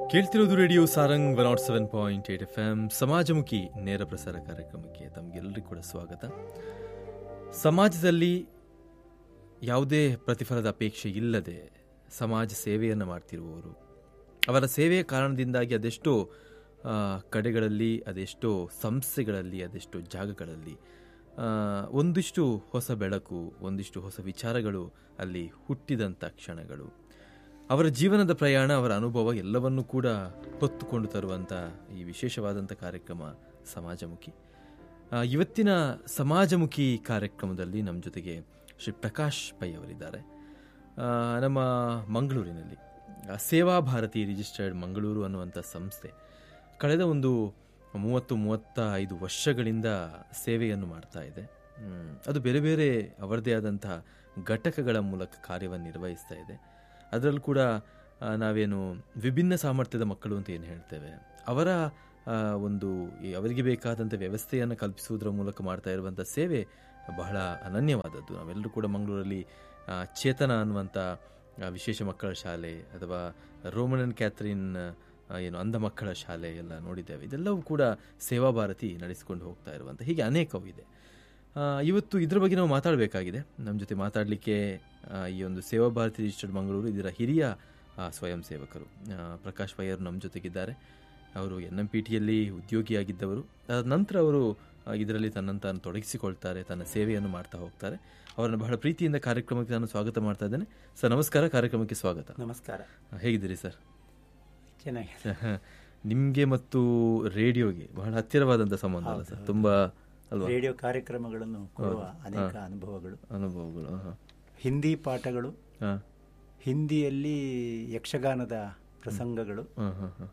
ಕೇಳ್ತಿರೋದು radio Sarang one naught seven point eight F M ಸಮಾಜಮುಖಿ ನೇರ ಪ್ರಸಾರ ಕಾರ್ಯಕ್ರಮಕ್ಕೆ ತಮಗೆಲ್ಲರಿಗೂ ಕೂಡ ಸ್ವಾಗತ ಸಮಾಜದಲ್ಲಿ ಯಾವುದೇ ಪ್ರತಿಫಲದ ಅಪೇಕ್ಷೆ ಇಲ್ಲದೆ ಸಮಾಜ ಸೇವೆಯನ್ನು ಮಾಡ್ತಿರುವವರು ಅವರ ಸೇವೆಯ ಕಾರಣದಿಂದಾಗಿ ಅದೆಷ್ಟೋ ಆ, ಕಡೆಗಳಲ್ಲಿ ಅದೆಷ್ಟೋ ಸಂಸ್ಥೆಗಳಲ್ಲಿ ಅದೆಷ್ಟೋ ಜಾಗಗಳಲ್ಲಿ ಆ, ಒಂದಿಷ್ಟು ಹೊಸ ಬೆಳಕು ಒಂದಿಷ್ಟು ಹೊಸ ವಿಚಾರಗಳು ಅಲ್ಲಿ ಹುಟ್ಟಿದಂಥ ಕ್ಷಣಗಳು ಅವರ ಜೀವನದ ಪ್ರಯಾಣ ಅವರ ಅನುಭವ ಎಲ್ಲವನ್ನೂ ಕೂಡ ಹೊತ್ತುಕೊಂಡು ತರುವಂಥ ಈ ವಿಶೇಷವಾದಂಥ ಕಾರ್ಯಕ್ರಮ ಸಮಾಜಮುಖಿ ಆ, ಇವತ್ತಿನ ಸಮಾಜಮುಖಿ ಕಾರ್ಯಕ್ರಮದಲ್ಲಿ ನಮ್ಮ ಜೊತೆಗೆ ಶ್ರೀ ಪ್ರಕಾಶ್ ಪೈ ಅವರಿದ್ದಾರೆ ಆ, ನಮ್ಮ ಮಂಗಳೂರಿನಲ್ಲಿ ಆ, ಸೇವಾ ಭಾರತಿ ರಿಜಿಸ್ಟರ್ಡ್ ಮಂಗಳೂರು ಅನ್ನುವಂಥ ಸಂಸ್ಥೆ ಕಳೆದ ಒಂದು ಮೂವತ್ತು ಮೂವತ್ತ ಐದು ವರ್ಷಗಳಿಂದ ಸೇವೆಯನ್ನು ಮಾಡ್ತಾ ಇದೆ ಹ್ಮ್, ಅದು ಬೇರೆ ಬೇರೆ ಅವರದೇ ಆದಂಥ ಘಟಕಗಳ ಮೂಲಕ ಕಾರ್ಯವನ್ನು ನಿರ್ವಹಿಸ್ತಾ ಇದೆ ಅದರಲ್ಲೂ ಕೂಡ ಆ, ನಾವೇನು ವಿಭಿನ್ನ ಸಾಮರ್ಥ್ಯದ ಮಕ್ಕಳು ಅಂತ ಏನು ಹೇಳ್ತೇವೆ ಅವರ ಆ, ಒಂದು ಈ ಅವರಿಗೆ ಬೇಕಾದಂಥ ವ್ಯವಸ್ಥೆಯನ್ನು ಕಲ್ಪಿಸುವುದರ ಮೂಲಕ ಮಾಡ್ತಾ ಇರುವಂಥ ಸೇವೆ ಬಹಳ ಅನನ್ಯವಾದದ್ದು ನಾವೆಲ್ಲರೂ ಕೂಡ ಮಂಗಳೂರಲ್ಲಿ ಆ, ಚೇತನ ಅನ್ನುವಂಥ ಆ, ವಿಶೇಷ ಮಕ್ಕಳ ಶಾಲೆ ಅಥವಾ ರೋಮನ್ ಅಂಡ್ ಕ್ಯಾಥರಿನ್ ಆ, ಏನು ಅಂಧ ಮಕ್ಕಳ ಶಾಲೆ ಎಲ್ಲ ನೋಡಿದ್ದೇವೆ ಇದೆಲ್ಲವೂ ಕೂಡ ಸೇವಾ ಭಾರತಿ ನಡೆಸಿಕೊಂಡು ಹೋಗ್ತಾ ಇರುವಂಥ ಹೀಗೆ ಅನೇಕವು ಇದೆ ಆ, ಇವತ್ತು ಇದ್ರ ಬಗ್ಗೆ ನಾವು ಮಾತಾಡಬೇಕಾಗಿದೆ ನಮ್ಮ ಜೊತೆ ಮಾತಾಡಲಿಕ್ಕೆ ಈ ಒಂದು ಸೇವಾ ಭಾರತಿ ರಿಜಿಸ್ಟರ್ಡ್ ಮಂಗಳೂರು ಇದರ ಹಿರಿಯ ಆ, ಸ್ವಯಂ ಸೇವಕರು ಆ, ಪ್ರಕಾಶ್ ಪಯ್ಯರು ನಮ್ಮ ಜೊತೆಗಿದ್ದಾರೆ ಅವರು ಎನ್ ಎಂ ಪಿ ಟಿಯಲ್ಲಿ ಉದ್ಯೋಗಿಯಾಗಿದ್ದವರು ಅದಾದ ನಂತರ ಅವರು ಆ, ಇದರಲ್ಲಿ ತನ್ನನ್ನು ತಾನು ತೊಡಗಿಸಿಕೊಳ್ತಾರೆ ತನ್ನ ಸೇವೆಯನ್ನು ಮಾಡ್ತಾ ಹೋಗ್ತಾರೆ ಅವರನ್ನು ಬಹಳ ಪ್ರೀತಿಯಿಂದ ಕಾರ್ಯಕ್ರಮಕ್ಕೆ ನಾನು ಸ್ವಾಗತ ಮಾಡ್ತಾ ಇದ್ದೇನೆ ಸರ್ ನಮಸ್ಕಾರ ಕಾರ್ಯಕ್ರಮಕ್ಕೆ ಸ್ವಾಗತ ನಮಸ್ಕಾರ ಆ, ಹೇಗಿದ್ದೀರಿ ಸರ್ ಚೆನ್ನಾಗಿ ನಿಮಗೆ ಮತ್ತು ರೇಡಿಯೋಗೆ ಬಹಳ ಹತ್ತಿರವಾದಂಥ ಸಂಬಂಧ ಅಲ್ಲ ಸರ್ ತುಂಬಾ ಅಲ್ವಾ ರೇಡಿಯೋ ಕಾರ್ಯಕ್ರಮಗಳನ್ನು ಕೊಡುವ ಅನೇಕ ಅನುಭವಗಳು ಅನುಭವಗಳು ಹಾಂ ಹಿಂದಿ ಪಾಠಗಳು ಹಾಂ ಹಿಂದಿಯಲ್ಲಿ ಯಕ್ಷಗಾನದ ಪ್ರಸಂಗಗಳು ಹಾಂ ಹಾಂ ಹಾಂ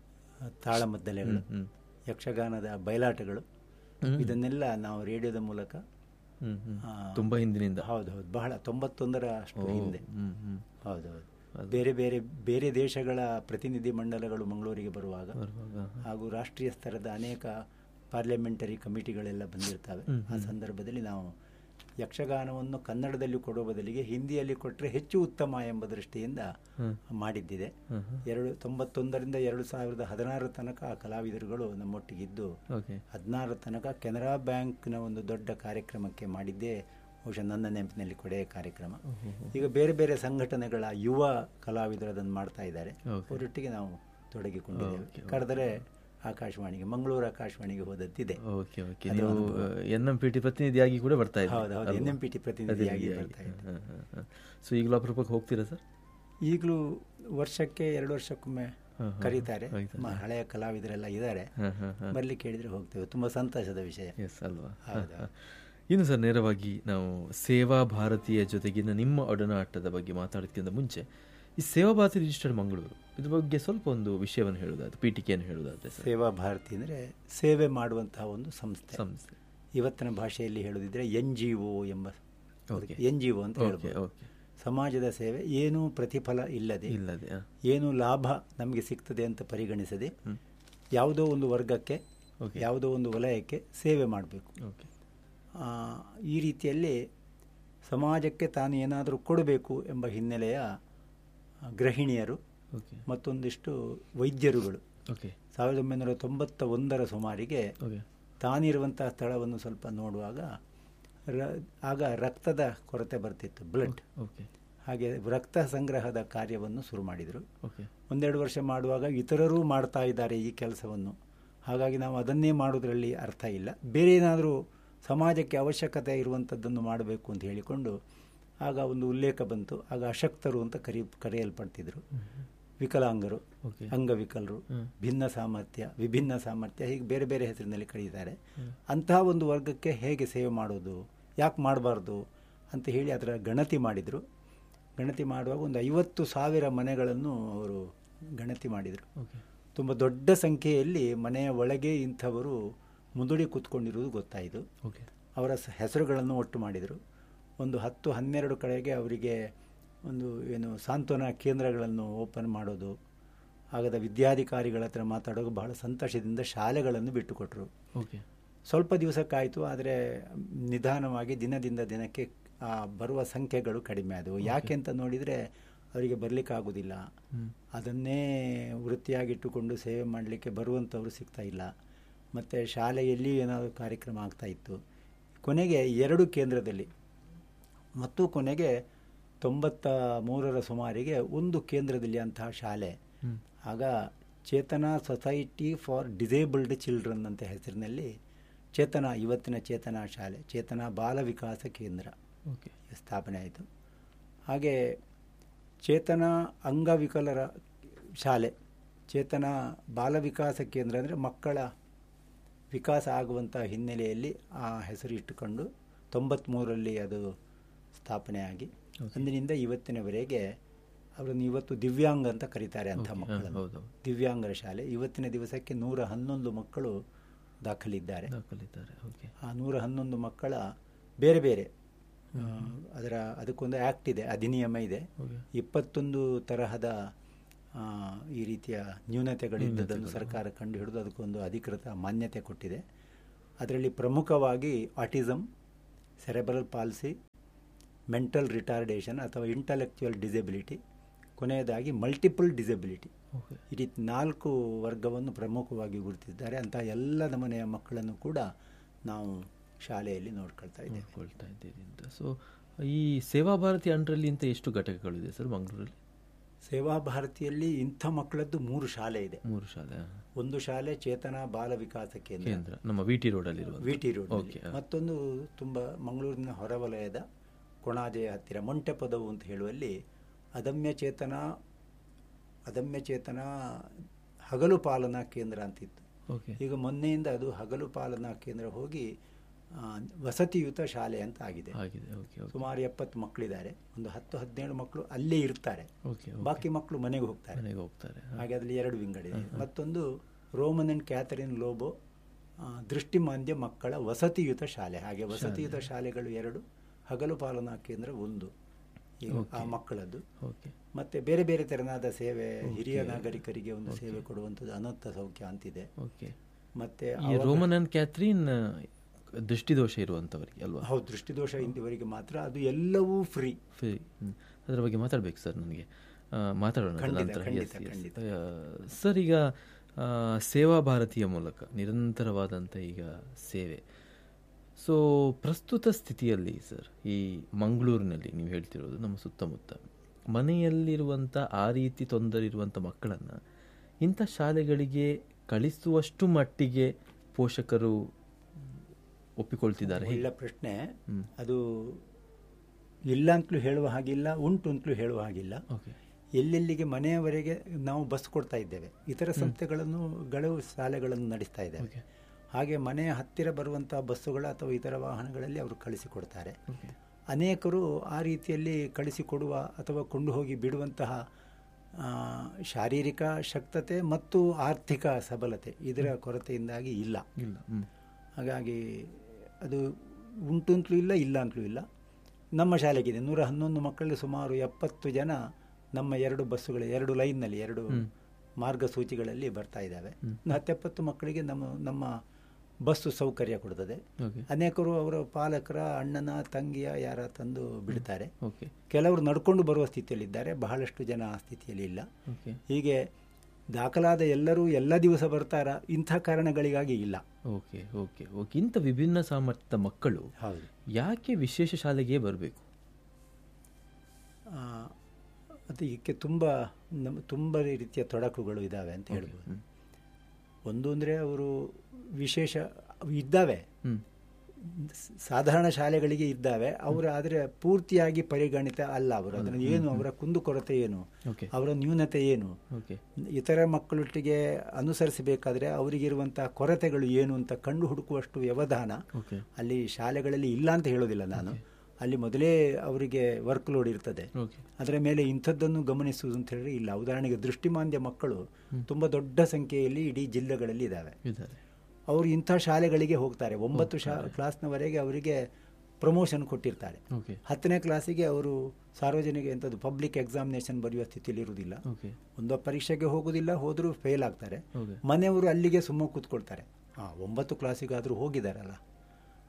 ತಾಳಮದ್ದಲೆಗಳು ಹ್ಮ್. ಯಕ್ಷಗಾನದ ಬಯಲಾಟಗಳು ಇದನ್ನೆಲ್ಲ ನಾವು ರೇಡಿಯೋದ ಮೂಲಕ ಹ್ಮ್ ಹ್ಮ್ ಆ, ತುಂಬಾ ಹಿಂದಿನಿಂದ ಹೌದು ಹೌದು ಬಹಳ ತೊಂಬತ್ತೊಂದರ ಅಷ್ಟು ಹಿಂದೆ ಹ್ಮ್ ಹ್ಮ್ ಹೌದು ಹೌದು ಬೇರೆ ಬೇರೆ ಬೇರೆ ದೇಶಗಳ ಪ್ರತಿನಿಧಿ ಮಂಡಲಗಳು ಮಂಗಳೂರಿಗೆ ಬರುವಾಗ ಬರುವಾಗ ಹಾಗೂ ರಾಷ್ಟ್ರೀಯ ಸ್ತರದ ಅನೇಕ ಪಾರ್ಲಿಮೆಂಟರಿ ಕಮಿಟಿಗಳೆಲ್ಲ ಬಂದಿರ್ತವೆ ಆ ಸಂದರ್ಭದಲ್ಲಿ ನಾವು ಯಕ್ಷಗಾನವನ್ನು ಕನ್ನಡದಲ್ಲಿ ಕೊಡುವ ಬದಲಿಗೆ ಹಿಂದಿಯಲ್ಲಿ ಕೊಟ್ಟರೆ ಹೆಚ್ಚು ಉತ್ತಮ ಎಂಬ ದೃಷ್ಟಿಯಿಂದ ಮಾಡಿದ್ದಿದೆ ಎರಡು ತೊಂಬತ್ತೊಂದರಿಂದ ಎರಡು ಸಾವಿರದ ಹದಿನಾರರ ತನಕ ಆ ಕಲಾವಿದರುಗಳು ನಮ್ಮೊಟ್ಟಿಗಿದ್ದು ಓಕೆ ಹದಿನಾರರ ತನಕ ಕೆನರಾ ಬ್ಯಾಂಕ್ನ ಒಂದು ದೊಡ್ಡ ಕಾರ್ಯಕ್ರಮಕ್ಕೆ ಮಾಡಿದ್ದೇ ಬಹುಶಃ ನನ್ನ ನೆನಪಿನಲ್ಲಿ ಕೊಡೆಯ ಕಾರ್ಯಕ್ರಮ ಈಗ ಬೇರೆ ಬೇರೆ ಸಂಘಟನೆಗಳ ಯುವ ಕಲಾವಿದರು ಅದನ್ನು ಮಾಡ್ತಾ ಇದ್ದಾರೆ Okay. ಅವರೊಟ್ಟಿಗೆ ನಾವು ತೊಡಗಿಕೊಂಡಿದ್ದೇವೆ ಕರೆದರೆ ಆಕಾಶವಾಣಿಗೆ ಮಂಗಳೂರು ಆಕಾಶವಾಣಿಗೆ ಹೋದದ್ದಿದೆ ಓಕೆ ಓಕೆ ನೀವು ಎನ್ ಎಂ ಪಿ ಟಿ ಪ್ರತಿನಿಧಿಯಾಗಿ ಕೂಡ ಬರ್ತಾ ಇದ್ದೀರಿ ಹೌದು ಹೌದು ಎನ್ ಎಂ ಪಿ ಟಿ ಪ್ರತಿನಿಧಿಯಾಗಿ ಬರ್ತಾ ಇದ್ದೆ ಸೊ ಈಗಲೂ ಅಪರೂಪಕ್ಕೆ ಹೋಗ್ತೀರಾ ಸರ್ ಈಗಲೂ ವರ್ಷಕ್ಕೆ ಎರಡು ವರ್ಷಕ್ಕೊಮ್ಮೆ ಹಾ, ಹಾ, ಕರೀತಾರೆ ಕರೀತಾರೆ. ಮ- ಹಳೆಯ ಕಲಾವಿದರೆಲ್ಲ ಇದ್ದಾರೆ ಹಾಂ ಹಾಂ ಹಾಂ ಬರ್ಲಿಕ್ಕೆ ಹೇಳಿದ್ರೆ ಹೋಗ್ತೇವೆ ತುಂಬಾ ಸಂತೋಷದ ವಿಷಯ ಎಸ್ ಅಲ್ವಾ ಹೌದು. ಹ, ಹ. ಇನ್ನು ಸರ್ ನೇರವಾಗಿ ನಾವು ಸೇವಾ ಭಾರತೀಯ ಜೊತೆಗಿನ ನಿಮ್ಮ ಒಡನಾಟದ ಬಗ್ಗೆ ಮಾತಾಡೋದಕ್ಕಿಂತ ಮುಂಚೆ ಈ ಸೇವಾ ಭಾರತಿ ರಿಜಿಸ್ಟರ್ಡ್ ಮಂಗಳೂರು ಇದ್ರ ಬಗ್ಗೆ ಸ್ವಲ್ಪ ಒಂದು ವಿಷಯವನ್ನು ಹೇಳೋದಾದ್ರೆ ಪೀಠಿಕೆಯನ್ನು ಹೇಳೋದಾದ್ರೆ ಸರ್ ಸೇವಾ ಭಾರತಿ ಅಂದರೆ ಸೇವೆ ಮಾಡುವಂತಹ ಒಂದು ಸಂಸ್ಥೆ ಸಂಸ್ಥೆ ಇವತ್ತಿನ ಭಾಷೆಯಲ್ಲಿ ಹೇಳುದಿದ್ರೆ ಎನ್ ಜಿ ಒ ಎಂಬ Okay. ಎನ್ ಜಿ ಒ ಅಂತ ಓಕೆ ಹೇಳ್ಬೋದು ಓಕೆ ಸಮಾಜದ ಸೇವೆ ಏನೂ ಪ್ರತಿಫಲ ಇಲ್ಲದೆ ಇಲ್ಲದೆ ಆ, ಏನು ಲಾಭ ನಮಗೆ ಸಿಗ್ತದೆ ಅಂತ ಪರಿಗಣಿಸದೆ ಯಾವುದೋ ಒಂದು ವರ್ಗಕ್ಕೆ Okay. ಯಾವುದೋ ಒಂದು ವಲಯಕ್ಕೆ ಸೇವೆ ಮಾಡಬೇಕು ಓಕೆ ಈ ರೀತಿಯಲ್ಲಿ ಸಮಾಜಕ್ಕೆ ತಾನು ಏನಾದರೂ ಕೊಡಬೇಕು ಎಂಬ ಹಿನ್ನೆಲೆಯ ಆ, ಗೃಹಿಣಿಯರು ಓಕೆ ಮತ್ತೊಂದಿಷ್ಟು ವೈದ್ಯರುಗಳು ಓಕೆ ಸಾವಿರದ ಒಂಬೈನೂರ ತೊಂಬತ್ತ ಒಂದರ ಸುಮಾರಿಗೆ ಓಕೆ ತಾನಿರುವಂತಹ ಸ್ಥಳವನ್ನು ಸ್ವಲ್ಪ ನೋಡುವಾಗ ರ ಆಗ ರಕ್ತದ ಕೊರತೆ ಬರ್ತಿತ್ತು ಬ್ಲಡ್ ಓಕೆ ಹಾಗೆ ರಕ್ತ ಸಂಗ್ರಹದ ಕಾರ್ಯವನ್ನು ಶುರು ಮಾಡಿದರು ಓಕೆ ಒಂದೆರಡು ವರ್ಷ ಮಾಡುವಾಗ ಇತರರೂ ಮಾಡ್ತಾ ಇದ್ದಾರೆ ಈ ಕೆಲಸವನ್ನು ಹಾಗಾಗಿ ನಾವು ಅದನ್ನೇ ಮಾಡೋದ್ರಲ್ಲಿ ಅರ್ಥ ಇಲ್ಲ ಬೇರೆ ಏನಾದರೂ ಸಮಾಜಕ್ಕೆ ಅವಶ್ಯಕತೆ ಇರುವಂಥದ್ದನ್ನು ಮಾಡಬೇಕು ಅಂತ ಹೇಳಿಕೊಂಡು ಆಗ ಒಂದು ಉಲ್ಲೇಖ ಬಂತು ಆಗ ಅಶಕ್ತರು ಅಂತ ಕರಿ ಕರೆಯಲ್ಪಡ್ತಿದ್ರು ವಿಕಲಾಂಗರು ಓಕೆ ಅಂಗವಿಕಲರು ಹ್ಮ್. ಭಿನ್ನ ಸಾಮರ್ಥ್ಯ ವಿಭಿನ್ನ ಸಾಮರ್ಥ್ಯ ಹೀಗೆ ಬೇರೆ ಬೇರೆ ಹೆಸರಿನಲ್ಲಿ ಕರೀತಾರೆ ಅಂತಹ ಒಂದು ವರ್ಗಕ್ಕೆ ಹೇಗೆ ಸೇವೆ ಮಾಡೋದು ಯಾಕೆ ಮಾಡಬಾರ್ದು ಅಂತ ಹೇಳಿ ಅದರ ಗಣತಿ ಮಾಡಿದರು ಗಣತಿ ಮಾಡುವಾಗ ಒಂದು ಐವತ್ತು ಸಾವಿರ ಮನೆಗಳನ್ನು ಅವರು ಗಣತಿ ಮಾಡಿದರು ಓಕೆ ತುಂಬ ದೊಡ್ಡ ಸಂಖ್ಯೆಯಲ್ಲಿ ಮನೆಯ ಒಳಗೆ ಇಂಥವರು ಮುದುಡಿ ಕೂತ್ಕೊಂಡಿರುವುದು ಗೊತ್ತಾಯಿತು ಓಕೆ ಅವರ ಸ- ಹೆಸರುಗಳನ್ನು ಒಟ್ಟು ಮಾಡಿದರು ಒಂದು ಹತ್ತು ಹನ್ನೆರಡು ಕಡೆಗೆ ಅವರಿಗೆ ಒಂದು ಏನು ಸಾಂತ್ವನ ಕೇಂದ್ರಗಳನ್ನು ಓಪನ್ ಮಾಡೋದು ಆಗದ ವಿದ್ಯಾಧಿಕಾರಿಗಳ ಹತ್ರ ಮಾತಾಡೋದು ಬಹಳ ಸಂತೋಷದಿಂದ ಶಾಲೆಗಳನ್ನು ಬಿಟ್ಟುಕೊಟ್ರು ಓಕೆ ಸ್ವಲ್ಪ ದಿವಸಕ್ಕಾಯಿತು ಆದರೆ ನಿಧಾನವಾಗಿ ದಿನದಿಂದ ದಿನಕ್ಕೆ ಆ ಬರುವ ಸಂಖ್ಯೆಗಳು ಕಡಿಮೆ ಆದವು ಯಾಕೆ ಅಂತ ನೋಡಿದರೆ ಅವರಿಗೆ ಬರಲಿಕ್ಕಾಗೋದಿಲ್ಲ ಹ್ಮ್. ಅದನ್ನೇ ವೃತ್ತಿಯಾಗಿಟ್ಟುಕೊಂಡು ಸೇವೆ ಮಾಡಲಿಕ್ಕೆ ಬರುವಂಥವರು ಸಿಗ್ತಾ ಇಲ್ಲ ಮತ್ತು ಶಾಲೆಯಲ್ಲಿ ಏನಾದರೂ ಕಾರ್ಯಕ್ರಮ ಆಗ್ತಾ ಇತ್ತು ಕೊನೆಗೆ ಎರಡು ಕೇಂದ್ರದಲ್ಲಿ ಮತ್ತು ಕೊನೆಗೆ ತೊಂಬತ್ತ ಮೂರರ ಸುಮಾರಿಗೆ ಒಂದು ಕೇಂದ್ರದಲ್ಲಿ ಅಂತಹ ಶಾಲೆ ಹ್ಮ್. ಆಗ Chetana society for disabled children ಅಂತ ಹೆಸರಿನಲ್ಲಿ ಚೇತನ ಇವತ್ತಿನ ಚೇತನ ಶಾಲೆ ಚೇತನ ಬಾಲ ವಿಕಾಸ ಕೇಂದ್ರ ಓಕೆ ಸ್ಥಾಪನೆ ಆಯಿತು ಹಾಗೆ ಚೇತನ ಅಂಗವಿಕಲರ ಶಾಲೆ ಚೇತನ ಬಾಲ ವಿಕಾಸ ಕೇಂದ್ರ ಅಂದರೆ ಮಕ್ಕಳ ವಿಕಾಸ ಆಗುವಂಥ ಹಿನ್ನೆಲೆಯಲ್ಲಿ ಆ ಹೆಸರು ಇಟ್ಟುಕೊಂಡು ತೊಂಬತ್ತ್ಮೂರರಲ್ಲಿ ಅದು ಸ್ಥಾಪನೆಯಾಗಿ Okay. ಅಂದಿನಿಂದ ಇವತ್ತಿನವರೆಗೆ ಅವರನ್ನು ಇವತ್ತು ದಿವ್ಯಾಂಗ ಅಂತ ಕರೀತಾರೆ ಅಂಥ Okay, ಹಾ, ಮಕ್ಕಳನ್ನು ಹೌದು, ಹೌದು. ದಿವ್ಯಾಂಗರ ಶಾಲೆ ಇವತ್ತಿನ ದಿವಸಕ್ಕೆ ನೂರ ಹನ್ನೊಂದು ಮಕ್ಕಳು ದಾಖಲಿದ್ದಾರೆ ದಾಖಲಿದ್ದಾರೆ ಓಕೆ ಆ ನೂರ ಹನ್ನೊಂದು ಮಕ್ಕಳ ಬೇರೆ ಬೇರೆ ಆ, ಅದರ ಅದಕ್ಕೊಂದು ಆ್ಯಕ್ಟ್ ಇದೆ ಅಧಿನಿಯಮ ಇದೆ ಓಕೆ ಇಪ್ಪತ್ತೊಂದು ತರಹದ ಆ, ಈ ರೀತಿಯ ನ್ಯೂನತೆಗಳಿದ್ದದನ್ನು ಸರ್ಕಾರ ಕಂಡು ಹಿಡಿದು ಅದಕ್ಕೊಂದು ಅಧಿಕೃತ ಮಾನ್ಯತೆ ಕೊಟ್ಟಿದೆ ಅದರಲ್ಲಿ ಪ್ರಮುಖವಾಗಿ autism cerebral palsy mental retardation ಅಥವಾ ಇಂಟಲೆಕ್ಚುಯಲ್ ಡಿಸೆಬಿಲಿಟಿ ಕೊನೆಯದಾಗಿ ಮಲ್ಟಿಪಲ್ ಡಿಸೆಬಿಲಿಟಿ ಓಕೆ ಈ ರೀತಿ ನಾಲ್ಕು ವರ್ಗವನ್ನು ಪ್ರಮುಖವಾಗಿ ಗುರುತಿಸಿದ್ದಾರೆ ಅಂತಹ ಎಲ್ಲ ನಮೂನೆಯ ಮಕ್ಕಳನ್ನು ಕೂಡ ನಾವು ಶಾಲೆಯಲ್ಲಿ ನೋಡ್ಕೊಳ್ತಾ ಇದ್ದೇವೆ ನೋಡ್ಕೊಳ್ತಾ ಇದ್ದೀರಿ ಅಂತ ಸೊ ಈ ಸೇವಾ ಭಾರತಿ ಅಂಡರಲ್ಲಿ ಅಂತ ಎಷ್ಟು ಘಟಕಗಳಿದೆ ಸರ್ ಮಂಗಳೂರಲ್ಲಿ ಸೇವಾ ಭಾರತಿಯಲ್ಲಿ ಇಂಥ ಮಕ್ಕಳದ್ದು ಮೂರು ಶಾಲೆ ಇದೆ ಮೂರು ಶಾಲೆ ಹಾ. ಒಂದು ಶಾಲೆ ಚೇತನ ಬಾಲ ವಿಕಾಸ ಕೇಂದ್ರ ಕೇಂದ್ರ ನಮ್ಮ ವಿ ಟಿ ರೋಡಲ್ಲಿರುವ ವಿ ಟಿ ರೋಡ್ ಓಕೆ ಹಾ. ಮತ್ತೊಂದು ತುಂಬ ಮಂಗಳೂರಿನ ಹೊರವಲಯದ ಕೊಣಾಜೆಯ ಹತ್ತಿರ ಮೊಂಟೆಪದವು ಅಂತ ಹೇಳುವಲ್ಲಿ ಅದಮ್ಯ ಚೇತನ ಅದಮ್ಯ ಚೇತನ ಹಗಲು ಪಾಲನಾ ಕೇಂದ್ರ ಅಂತಿತ್ತು ಓಕೆ ಈಗ ಮೊನ್ನೆಯಿಂದ ಅದು ಹಗಲು ಪಾಲನಾ ಕೇಂದ್ರ ಹೋಗಿ ಆ, ವಸತಿಯುತ ಶಾಲೆ ಅಂತ ಆಗಿದೆ ಆಗಿದೆ ಓಕೆ ಓಕೆ ಸುಮಾರು ಎಪ್ಪತ್ತು ಮಕ್ಕಳಿದ್ದಾರೆ ಒಂದು ಹತ್ತು ಹದಿನೇಳು ಮಕ್ಕಳು ಅಲ್ಲೇ ಇರ್ತಾರೆ ಓಕೆ ಓಕೆ. ಬಾಕಿ ಮಕ್ಕಳು ಮನೆಗೆ ಹೋಗ್ತಾರೆ ಮನೆಗೆ ಹೋಗ್ತಾರೆ ಹಾ. ಹಾಗೆ ಅದರಲ್ಲಿ ಎರಡು ವಿಂಗಡಿದೆ ಮತ್ತೊಂದು ರೋಮನ್ ಅಂಡ್ ಕ್ಯಾಥರಿನ್ ಲೋಬೋ ಆ, ದೃಷ್ಟಿಮಾಂದ್ಯ ಮಕ್ಕಳ ವಸತಿಯುತ ಶಾಲೆ ಹಾಗೆ ವಸತಿಯುತ ಶಾಲೆಗಳು ಎರಡು ಹಗಲು ಪಾಲನಾ ಕೇಂದ್ರ ಒಂದು ಈ ಆ ಮಕ್ಕಳದ್ದು ಓಕೆ ಮತ್ತೆ ಬೇರೆ ಬೇರೆ ತೆರನಾದ ಸೇವೆ ಹಿರಿಯ ನಾಗರಿಕರಿಗೆ ಒಂದು ಸೇವೆ ಕೊಡುವಂಥದ್ದು ಅನಂತ ಸೌಖ್ಯ ಅಂತಿದೆ ಓಕೆ ಮತ್ತೆ ಈ ಅವಾಗ- ರೋಮನ್ ಅಂಡ್ ಕ್ಯಾಥ್ರೀನ್ ದೃಷ್ಟಿದೋಷ ಇರುವಂತವರಿಗೆ ಅಲ್ವಾ ಹೌದು ದೃಷ್ಟಿದೋಷ ಇಂದಿವರೆಗೆ ಮಾತ್ರ ಅದು ಎಲ್ಲವೂ ಫ್ರೀ ಫ್ರೀ ಹ್ಮ್. ಅದರ ಬಗ್ಗೆ ಮಾತಾಡ್ಬೇಕು ಸರ್ ನನಗೆ ಆ, ಮಾತಾಡೋಣ ಅದರ ಖಂಡಿತ, ನಂತರ ಖಂಡಿತ, Yes, yes. ಖಂಡಿತ. ಆ, ಸರ್ ಈಗ ಆ, ಸೇವಾ ಭಾರತಿಯ ಮೂಲಕ ನಿರಂತರವಾದಂಥ ಈಗ ಸೇವೆ ಸೊ ಪ್ರಸ್ತುತ ಸ್ಥಿತಿಯಲ್ಲಿ ಸರ್ ಈ ಮಂಗಳೂರಿನಲ್ಲಿ ನೀವು ಹೇಳ್ತಿರೋದು ನಮ್ಮ ಸುತ್ತಮುತ್ತ ಮನೆಯಲ್ಲಿರುವಂಥ ಆ ರೀತಿ ತೊಂದರೆ ಇರುವಂಥ ಮಕ್ಕಳನ್ನು ಇಂಥ ಶಾಲೆಗಳಿಗೆ ಕಳಿಸುವಷ್ಟು ಮಟ್ಟಿಗೆ ಪೋಷಕರು ಒಪ್ಪಿಕೊಳ್ತಿದ್ದಾರೆ ಹೇಗೆ? ಒಳ್ಳೆ ಪ್ರಶ್ನೆ ಹ್ಮ್. ಅದು ಇಲ್ಲ ಅಂತಲೂ ಹೇಳುವ ಹಾಗಿಲ್ಲ ಉಂಟು ಅಂತಲೂ ಹೇಳುವ ಹಾಗಿಲ್ಲ ಓಕೆ ಎಲ್ಲೆಲ್ಲಿಗೆ ಮನೆಯವರೆಗೆ ನಾವು ಬಸ್ ಕೊಡ್ತಾ ಇದ್ದೇವೆ ಇತರ ಸಂಸ್ಥೆಗಳನ್ನು ಗಳು ಶಾಲೆಗಳನ್ನು ನಡೆಸ್ತಾ ಇದ್ದೇವೆ ಓಕೆ ಹಾಗೆ ಮನೆಯ ಹತ್ತಿರ ಬರುವಂತಹ ಬಸ್ಸುಗಳ ಅಥವಾ ಇತರ ವಾಹನಗಳಲ್ಲಿ ಅವರು ಕಳಿಸಿಕೊಡ್ತಾರೆ ಓಕೆ ಅನೇಕರು ಆ ರೀತಿಯಲ್ಲಿ ಕಳಿಸಿಕೊಡುವ ಅಥವಾ ಕೊಂಡು ಹೋಗಿ ಬಿಡುವಂತಹ ಆ, ಶಾರೀರಿಕ ಶಕ್ತತೆ ಮತ್ತು ಆರ್ಥಿಕ ಸಬಲತೆ ಇದರ ಕೊರತೆಯಿಂದಾಗಿ ಇಲ್ಲ ಇಲ್ಲ ಹ್ಮ್ ಹಾಗಾಗಿ ಅದು ಉಂಟು ಅಂತಲೂ ಇಲ್ಲ ಇಲ್ಲ ಅಂತಲೂ ಇಲ್ಲ ನಮ್ಮ ಶಾಲೆಗಿದೆ ನೂರ ಹನ್ನೊಂದು ಮಕ್ಕಳಲ್ಲಿ ಸುಮಾರು ಎಪ್ಪತ್ತು ಜನ ನಮ್ಮ ಎರಡು ಬಸ್ಸುಗಳು ಎರಡು ಲೈನ್ನಲ್ಲಿ ಎರಡು ಮಾರ್ಗಸೂಚಿಗಳಲ್ಲಿ ಬರ್ತಾ ಇದ್ದಾವೆ ಒಂದು ಹತ್ತೆಪ್ಪತ್ತು ಮಕ್ಕಳಿಗೆ ನಮ್ಮ ನಮ್ಮ ಬಸ್ಸು ಸೌಕರ್ಯ ಕೊಡ್ತದೆ ಓಕೆ ಅನೇಕರು ಅವರ ಪಾಲಕರ ಅಣ್ಣನ ತಂಗಿಯ ಯಾರ ತಂದು ಬಿಡ್ತಾರೆ ಓಕೆ ಕೆಲವರು ನಡ್ಕೊಂಡು ಬರುವ ಸ್ಥಿತಿಯಲ್ಲಿದ್ದಾರೆ ಬಹಳಷ್ಟು ಜನ ಆ ಸ್ಥಿತಿಯಲ್ಲಿ ಇಲ್ಲ ಓಕೆ ಹೀಗೆ ದಾಖಲಾದ ಎಲ್ಲರೂ ಎಲ್ಲ ದಿವಸ ಬರ್ತಾರ ಇಂಥ ಕಾರಣಗಳಿಗಾಗಿ ಇಲ್ಲ ಓಕೆ ಓಕೆ ಓಕೆ ಇಂಥ ವಿಭಿನ್ನ ಸಾಮರ್ಥ್ಯದ ಮಕ್ಕಳು ಹೌದು ಯಾಕೆ ವಿಶೇಷ ಶಾಲೆಗೆ ಬರಬೇಕು ಆ, ಅದು ಇದಕ್ಕೆ ತುಂಬ ನಮ್ಮ ತುಂಬ ರೀತಿಯ ತೊಡಕುಗಳು ಇದ್ದಾವೆ ಅಂತ ಹೇಳ್ಬೋದು ಒಂದು ಅಂದರೆ ಅವರು ವಿಶೇಷ ಇದ್ದಾವೆ ಹ್ಮ್ ಸ- ಸಾಧಾರಣ ಶಾಲೆಗಳಿಗೆ ಇದ್ದಾವೆ ಅವರು ಆದರೆ ಪೂರ್ತಿಯಾಗಿ ಪರಿಗಣಿತ ಅಲ್ಲ ಅವರು ಅದನ್ನು ಏನು ಅವರ ಕುಂದುಕೊರತೆ ಏನು ಓಕೆ ಅವರ ನ್ಯೂನತೆ ಏನು ಓಕೆ ಇತರ ಮಕ್ಕಳೊಟ್ಟಿಗೆ ಅನುಸರಿಸಬೇಕಾದ್ರೆ ಅವರಿಗಿರುವಂಥ ಕೊರತೆಗಳು ಏನು ಅಂತ ಕಂಡು ಹುಡುಕುವಷ್ಟು ವ್ಯವಧಾನ ಓಕೆ ಅಲ್ಲಿ ಶಾಲೆಗಳಲ್ಲಿ ಇಲ್ಲ ಅಂತ ಹೇಳೋದಿಲ್ಲ ನಾನು ಅಲ್ಲಿ ಮೊದಲೇ ಅವರಿಗೆ ವರ್ಕ್ ಲೋಡ್ ಇರ್ತದೆ ಓಕೆ ಅದರ ಮೇಲೆ ಇಂಥದ್ದನ್ನು ಗಮನಿಸುವುದು ಅಂತ ಹೇಳಿದ್ರೆ ಇಲ್ಲ ಉದಾಹರಣೆಗೆ ದೃಷ್ಟಿಮಾಂದ್ಯ ಮಕ್ಕಳು ತುಂಬ ದೊಡ್ಡ ಸಂಖ್ಯೆಯಲ್ಲಿ ಇಡೀ ಜಿಲ್ಲೆಗಳಲ್ಲಿ ಇದ್ದಾವೆ ಇದ್ದಾರೆ ಅವರು ಇಂಥ ಶಾಲೆಗಳಿಗೆ ಹೋಗ್ತಾರೆ ಒಂಬತ್ತು ಶಾ ಕ್ಲಾಸ್ನವರೆಗೆ ಅವರಿಗೆ ಪ್ರಮೋಷನ್ ಕೊಟ್ಟಿರ್ತಾರೆ ಓಕೆ ಹತ್ತನೇ ಕ್ಲಾಸಿಗೆ ಅವರು ಸಾರ್ವಜನಿಕ ಎಂಥದ್ದು ಪಬ್ಲಿಕ್ ಎಕ್ಸಾಮಿನೇಷನ್ ಬರೆಯುವ ಸ್ಥಿತಿಯಲ್ಲಿ ಇರುವುದಿಲ್ಲ ಓಕೆ ಒಂದು ಪರೀಕ್ಷೆಗೆ ಹೋಗುವುದಿಲ್ಲ ಹೋದರೂ ಫೇಲ್ ಆಗ್ತಾರೆ ಓಕೆ ಮನೆಯವರು ಅಲ್ಲಿಗೆ ಸುಮ್ಮ ಕೂತ್ಕೊಳ್ತಾರೆ ಹಾಂ ಒಂಬತ್ತು ಕ್ಲಾಸಿಗಾದರೂ ಹೋಗಿದ್ದಾರಲ್ಲ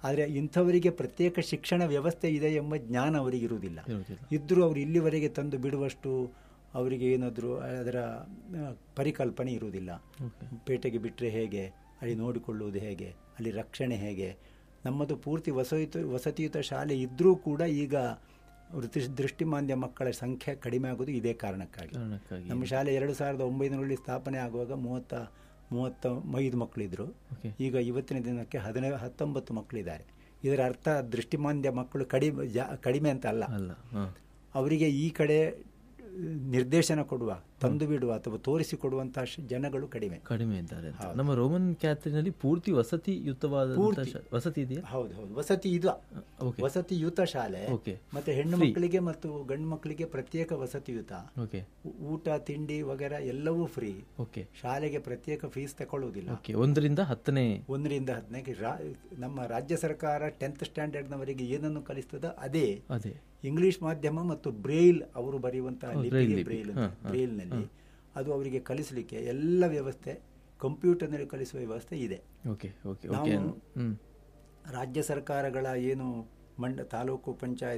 ಆದರೆ ಇಂಥವರಿಗೆ ಪ್ರತ್ಯೇಕ ಶಿಕ್ಷಣ ವ್ಯವಸ್ಥೆ ಇದೆ ಎಂಬ ಜ್ಞಾನ ಅವರಿಗೆ ಇರುವುದಿಲ್ಲ ಇರುವುದಿಲ್ಲ ಇದ್ದರೂ ಅವರು ಇಲ್ಲಿವರೆಗೆ ತಂದು ಬಿಡುವಷ್ಟು ಅವರಿಗೆ ಏನಾದರೂ ಅದರ ಆ, ಪರಿಕಲ್ಪನೆ ಇರುವುದಿಲ್ಲ ಓಕೆ ಪೇಟೆಗೆ ಬಿಟ್ಟರೆ ಹೇಗೆ ಅಲ್ಲಿ ನೋಡಿಕೊಳ್ಳುವುದು ಹೇಗೆ ಅಲ್ಲಿ ರಕ್ಷಣೆ ಹೇಗೆ ನಮ್ಮದು ಪೂರ್ತಿ ವಸತಿ ವಸತಿಯುತ ಶಾಲೆ ಇದ್ದರೂ ಕೂಡ ಈಗ ವೃತ್ತಿ ದೃಷ್ಟಿಮಾಂದ್ಯ ಮಕ್ಕಳ ಸಂಖ್ಯೆ ಕಡಿಮೆ ಆಗೋದು ಇದೇ ಕಾರಣಕ್ಕಾಗಿ ಕಾರಣಕ್ಕಾಗಿ ನಮ್ಮ ಶಾಲೆ ಎರಡು ಸಾವಿರದ ಒಂಬೈನೂರಲ್ಲಿ ಸ್ಥಾಪನೆ ಆಗುವಾಗ ಮೂವತ್ತ ಮೂವತ್ತ ಐದು ಮಕ್ಕಳಿದ್ರು ಓಕೆ ಈಗ ಇವತ್ತಿನ ದಿನಕ್ಕೆ ಹದಿನೈ ಹತ್ತೊಂಬತ್ತು ಮಕ್ಕಳಿದ್ದಾರೆ ಇದರ ಅರ್ಥ ದೃಷ್ಟಿಮಾಂದ್ಯ ಮಕ್ಕಳು ಕಡಿಮೆ ಜಾ ಕಡಿಮೆ ಅಂತ ಅಲ್ಲ ಅಲ್ಲ ಹಾಂ ಅವರಿಗೆ ಈ ಕಡೆ ನಿರ್ದೇಶನ ಕೊಡುವ ತಂದು ಬಿಡುವ ಅಥವಾ ತೋರಿಸಿಕೊಡುವಂತಹ ಶ್- ಜನಗಳು ಕಡಿಮೆ ಕಡಿಮೆ ಇದ್ದಾರೆ ಅಂತ ನಮ್ಮ ರೋಮನ್ ಕ್ಯಾಥಲಿನಲ್ಲಿ ಪೂರ್ತಿ ವಸತಿಯುತವಾದ ಪೂರ್ತಿ. ವಸತಿ ಇದೆಯಾ ಹೌದು ಹೌದು ವಸತಿ ಇದು ಓಕೆ ವಸತಿಯುತ ಶಾಲೆ ಓಕೆ ಮತ್ತೆ ಹೆಣ್ಣು Free. ಮಕ್ಕಳಿಗೆ ಮತ್ತು ಗಂಡು ಮಕ್ಕಳಿಗೆ ಪ್ರತ್ಯೇಕ ವಸತಿಯುತ ಓಕೆ ಊ- ಊಟ ತಿಂಡಿ ವಗೇರ ಎಲ್ಲವೂ ಫ್ರೀ ಓಕೆ ಶಾಲೆಗೆ ಪ್ರತ್ಯೇಕ ಫೀಸ್ ತಗೊಳ್ಳುವುದಿಲ್ಲ ಓಕೆ ಒಂದರಿಂದ ಹತ್ತನೇ ಒಂದರಿಂದ ಹದಿನೈದು ರಾ ನಮ್ಮ ರಾಜ್ಯ ಸರ್ಕಾರ ಟೆಂತ್ ಸ್ಟ್ಯಾಂಡರ್ಡ್ನವರಿಗೆ ಏನನ್ನು ಕಲಿಸ್ತದ ಅದೇ ಅದೇ ಇಂಗ್ಲಿಷ್ ಮಾಧ್ಯಮ ಮತ್ತು ಬ್ರೈಲ್ ಅವರು ಬರೆಯುವಂತಹ ಹೌದು, ಲಿಪಿಗೆ ಬ್ರೈಲ್ ಲಿಪಿ. ಬ್ರೈಲ್ ಹಾ, ಅಂತ. ಹಾ, ಬ್ರೈಲ್ನಲ್ಲಿ ಅದು ಅವರಿಗೆ ಕಲಿಸಲಿಕ್ಕೆ ಎಲ್ಲ ವ್ಯವಸ್ಥೆ ಕಂಪ್ಯೂಟರ್ನಲ್ಲಿ ಕಲಿಸುವ ವ್ಯವಸ್ಥೆ ಇದೆ ಓಕೆ ಓಕೆ ನಾವು ಓಕೆ ಹ್ಮ್ ರಾಜ್ಯ ಸರ್ಕಾರಗಳ ಏನು ಮಂಡ ತಾಲೂಕು ಪಂಚಾಯತ್